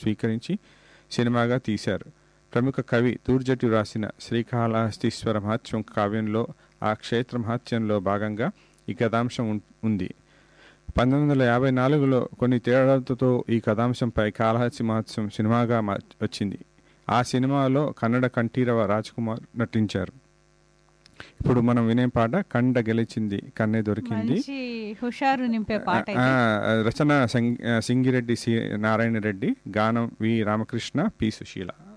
స్వీకరించి సినిమాగా తీశారు ప్రముఖ కవి దూర్జటి రాసిన శ్రీకాళహస్తీశ్వర మహత్యం కావ్యంలో ఆ క్షేత్ర మహత్యంలో భాగంగా ఈ కథాంశం ఉం- ఉంది పంతొమ్మిది వందల యాభై నాలుగులో కొన్ని తేడాలతో ఈ కథాంశంపై కాళహస్తి మహోత్సవం సినిమాగా మా- వచ్చింది ఆ సినిమాలో కన్నడ కంఠీరవ రాజ్కుమార్ నటించారు ఇప్పుడు మనం వినే పాట కండ గెలిచింది కన్నే దొరికింది మంచి హుషారు నింపే పాట ఆ, ఇది రచన సంగ్- సింగిరెడ్డి సి నారాయణ రెడ్డి గానం వి రామకృష్ణ పి సుశీల